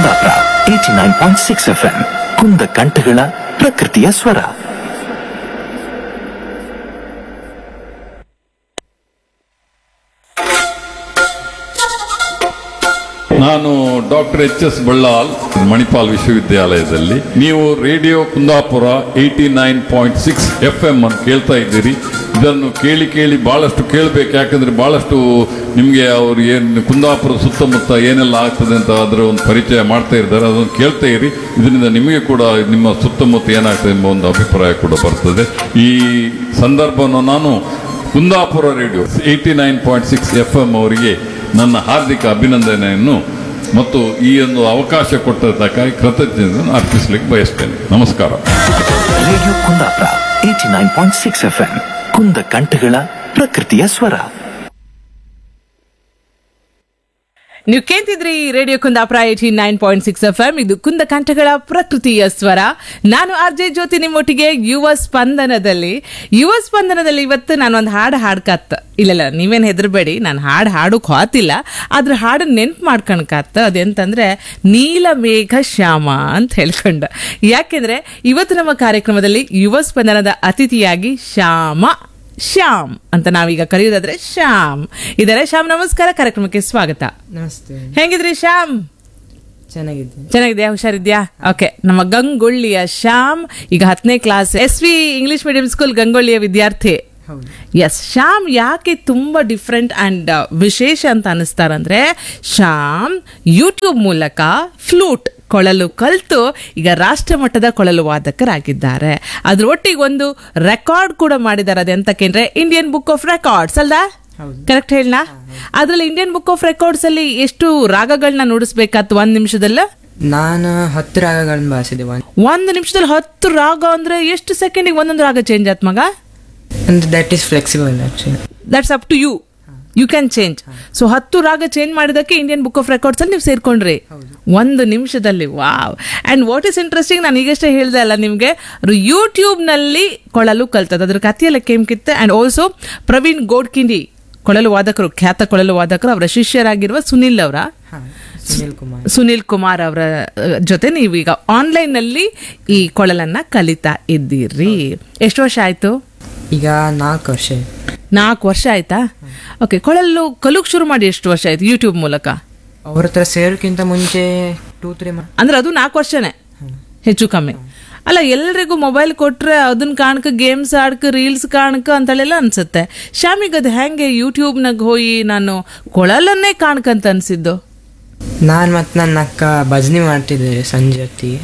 Kundapura eighty nine point six F M ಕುಂದ ಕಂಠಗಳ ಪ್ರಕೃತಿಯ ಸ್ವರ ನಾನು doctor H S Ballal Manipal ವಿಶ್ವವಿದ್ಯಾಲಯದಲ್ಲಿ ನೀವು radio Kundapura eighty nine point six F M ಅನ್ನು ಕೇಳ್ತಾ ಇದ್ದೀರಿ ಇದನ್ನು ಕೇಳಿ ಕೇಳಿ ಬಹಳಷ್ಟು ಕೇಳಬೇಕು ಯಾಕಂದ್ರೆ ಬಹಳಷ್ಟು ನಿಮಗೆ ಅವರು ಏನು ಕುಂದಾಪುರ ಸುತ್ತಮುತ್ತ ಏನೆಲ್ಲ ಆಗ್ತದೆ ಅಂತ ಅದರ ಒಂದು ಪರಿಚಯ ಮಾಡ್ತಾ ಇದ್ದಾರೆ ಅದನ್ನು ಕೇಳ್ತಾ ಇರಿ ಇದರಿಂದ ನಿಮಗೆ ಕೂಡ ನಿಮ್ಮ ಸುತ್ತಮುತ್ತ ಏನಾಗ್ತದೆ ಎಂಬ ಒಂದು ಅಭಿಪ್ರಾಯ ಕೂಡ ಬರ್ತದೆ ಈ ಸಂದರ್ಭವನ್ನು ನಾನು Kundapura radio eighty nine point six F M ಅವರಿಗೆ ನನ್ನ ಹಾರ್ದಿಕ ಅಭಿನಂದನೆಯನ್ನು ಮತ್ತು ಈ ಒಂದು ಅವಕಾಶ ಕೊಟ್ಟದ್ದಕ್ಕಾಗಿ ಕೃತಜ್ಞತೆಯನ್ನು ಅರ್ಪಿಸಲಿಕ್ಕೆ ಬಯಸ್ತೇನೆ ನಮಸ್ಕಾರ radio Kundapura eighty nine point six F M ಕುಂದ ಕಂಠಗಳ ಪ್ರಕೃತಿಯ ಸ್ವರ ನೀವು ಕೇಳ್ತಿದ್ರಿ radio Kundapura eighty nine point six F M ಇದು ಕುಂದ ಕಂಠಗಳ ಪ್ರಕೃತಿಯ ಸ್ವರ ನಾನು ಆರ್ ಜೆ ಜ್ಯೋತಿ ನಿಮ್ಮೊಟ್ಟಿಗೆ ಯುವ ಸ್ಪಂದನದಲ್ಲಿ ಯುವ ಸ್ಪಂದನದಲ್ಲಿ ಇವತ್ತು ನಾನು ಒಂದು ಹಾಡು ಹಾಡ್ಕತ್ತ ಇಲ್ಲ ನೀವೇನು ಹೆದರ್ಬೇಡಿ ನಾನು ಹಾಡು ಹಾಡೋಕ್ ಹೋತಿಲ್ಲ ಆದ್ರೆ ಹಾಡು ನೆನ್ಪು ಮಾಡ್ಕೊಳಕತ್ತ ಅದೆಂತಂದ್ರೆ ನೀಲಮೇಘ ಶ್ಯಾಮ ಅಂತ ಹೇಳ್ಕೊಂಡ ಯಾಕೆಂದ್ರೆ ಇವತ್ತು ನಮ್ಮ ಕಾರ್ಯಕ್ರಮದಲ್ಲಿ ಯುವ ಸ್ಪಂದನದ ಅತಿಥಿಯಾಗಿ ಶ್ಯಾಮ ಶ್ಯಾಮ್ ಅಂತ ನಾವೀಗ ಕರೆಯೋದಾದ್ರೆ ಶ್ಯಾಮ್ ಇದಾರೆ ಶ್ಯಾಮ್ ನಮಸ್ಕಾರ ಕಾರ್ಯಕ್ರಮಕ್ಕೆ ಸ್ವಾಗತ ನಮಸ್ತೆ ಹೆಂಗಿದ್ರಿ ಶ್ಯಾಮ್ ಚೆನ್ನಾಗಿದ್ದೆ ಚೆನ್ನಾಗಿದ್ಯಾ ಹುಷಾರಿದ್ಯಾ ಓಕೆ ನಮ್ಮ ಗಂಗೊಳ್ಳಿಯ ಶ್ಯಾಮ್ ಈಗ ಹತ್ತನೇ class S V English medium school ಗಂಗೊಳ್ಳಿಯ ವಿದ್ಯಾರ್ಥಿ ಹೌದು ಎಸ್ ಶ್ಯಾಮ್ ಯಾಕೆ ತುಂಬಾ ಡಿಫ್ರೆಂಟ್ ಅಂಡ್ ವಿಶೇಷ ಅಂತ ಅನಿಸ್ತಾರಂದ್ರೆ ಶ್ಯಾಮ್ ಯೂಟ್ಯೂಬ್ ಮೂಲಕ ಫ್ಲೂಟ್ ಕೊಳಲು ಕಲ್ತು ಈಗ ರಾಷ್ಟ್ರ ಮಟ್ಟದ ಕೊಳಲು ವಾದಕರಾಗಿದ್ದಾರೆ ಅದ್ರ ಒಟ್ಟಿಗೆ ಒಂದು ರೆಕಾರ್ಡ್ ಕೂಡ ಮಾಡಿದ್ದಾರೆ ಅದೆಂತಕ್ಕೆ ಇಂಡಿಯನ್ ಬುಕ್ ಆಫ್ ರೆಕಾರ್ಡ್ಸ್ ಅಲ್ದಾ ಹೌದು. ಕರೆಕ್ಟ್ ಹೇಳ ಅದ್ರಲ್ಲಿ ಇಂಡಿಯನ್ ಬುಕ್ ಆಫ್ ರೆಕಾರ್ಡ್ಸ್ ಅಲ್ಲಿ ಎಷ್ಟು ರಾಗಗಳನ್ನ ನುಡಿಸ್ಬೇಕಾತ್ತು ಒಂದ್ ನಿಮಿಷದಲ್ಲ ನಾನು ಹತ್ತು ರಾಗಗಳನ್ನ ಬಾರಿಸಿದೆ ಒಂದು ಒಂದ್ ನಿಮಿಷದಲ್ಲಿ ಹತ್ತು ರಾಗ ಅಂದ್ರೆ ಎಷ್ಟು ಸೆಕೆಂಡಿಗೆ ಒಂದೊಂದು ರಾಗ ಚೇಂಜ್ ಆತ್ ಮಗ ಅಂದ್ರೆ that is flexible actually that's up to you you can change so ಹತ್ತು ರಾಗ ಚೇಂಜ್ ಮಾಡಿದಕ್ಕೆ ಇಂಡಿಯನ್ ಬುಕ್ ಆಫ್ ರೆಕಾರ್ಡ್ಸ್ ಅಲ್ಲಿ ನೀವು ಸೇರ್ಕೊಂಡ್ರಿ ಒಂದು ನಿಮಿಷದಲ್ಲಿ wow and what is interesting ನಾನು ಈಗಷ್ಟೇ ಹೇಳ್ದೆ ಅಲ್ಲ ನಿಮಗೆ ಯೂಟ್ಯೂಬ್ ನಲ್ಲಿ ಕೊಳಲು ಕಲ್ತದ ಅದ್ರ ಕಥೆಯೆಲ್ಲ ಕೇಮ್ಕಿತ್ತೆ ಅಂಡ್ ಆಲ್ಸೋ ಪ್ರವೀಣ್ ಗೋಡ್ಕಿಂಡಿ ಕೊಳಲು ವಾದಕರು ಖ್ಯಾತ ಕೊಳಲು ವಾದಕರು ಅವರ ಶಿಷ್ಯರಾಗಿರುವ ಸುನಿಲ್ ಅವರ ಹಾಂ ಸುನಿಲ್ ಕುಮಾರ್ ಸುನಿಲ್ ಕುಮಾರ್ ಅವರ ಅಹ್, ಜೊತೆ ನೀವು ಈಗ ಆನ್ಲೈನ್ ನಲ್ಲಿ ಈ ಕೊಳಲನ್ನ ಕಲಿತಾ ಇದ್ದೀರಿ ಎಷ್ಟು ವರ್ಷ ಆಯ್ತು ಈಗ ನಾಲ್ಕು ವರ್ಷ ಆಯ್ತು. ನಾಲ್ಕು ವರ್ಷ ಆಯ್ತಾ ಓಕೆ ಕೊಳಲು ಕಲುಕ್ ಶುರು ಮಾಡಿ ಎಷ್ಟು ವರ್ಷ ಆಯ್ತು ಯೂಟ್ಯೂಬ್ ಮೂಲಕ ಅವ್ರ ಹತ್ರ ಸೇರೋಕ್ಕಿಂತ ಮುಂಚೆ ಟೂ ತ್ರೀ ಮಂತ್ ಅಂದ್ರೆ ಅದು ನಾಲ್ಕು ವರ್ಷನೇ ಹೆಚ್ಚು ಕಮ್ಮಿ ಅಲ್ಲ ಎಲ್ರಿಗೂ ಮೊಬೈಲ್ ಕೊಟ್ರೆ ಅದನ್ನ ಕಾಣಕ ಗೇಮ್ಸ್ ಆಡ್ಕ ರೀಲ್ಸ್ ಕಾಣಕ ಅಂತಳೆಲ್ಲ ಅನ್ಸುತ್ತೆ ಶ್ಯಾಮಿಗ್ ಅದು ಹೆಂಗೆ ಯೂಟ್ಯೂಬ್ನಾಗ ಹೋಗಿ ನಾನು ಕೊಳಲನ್ನೇ ಕಾಣ್ಕಂತ ಅನ್ಸಿದ್ದು ನಾನು ಮತ್ತು ನನ್ನ ಅಕ್ಕ ಭಜನೆ ಮಾಡ್ತಿದ್ದೆ ಸಂಜೆ ಹೊತ್ತಿಗೆ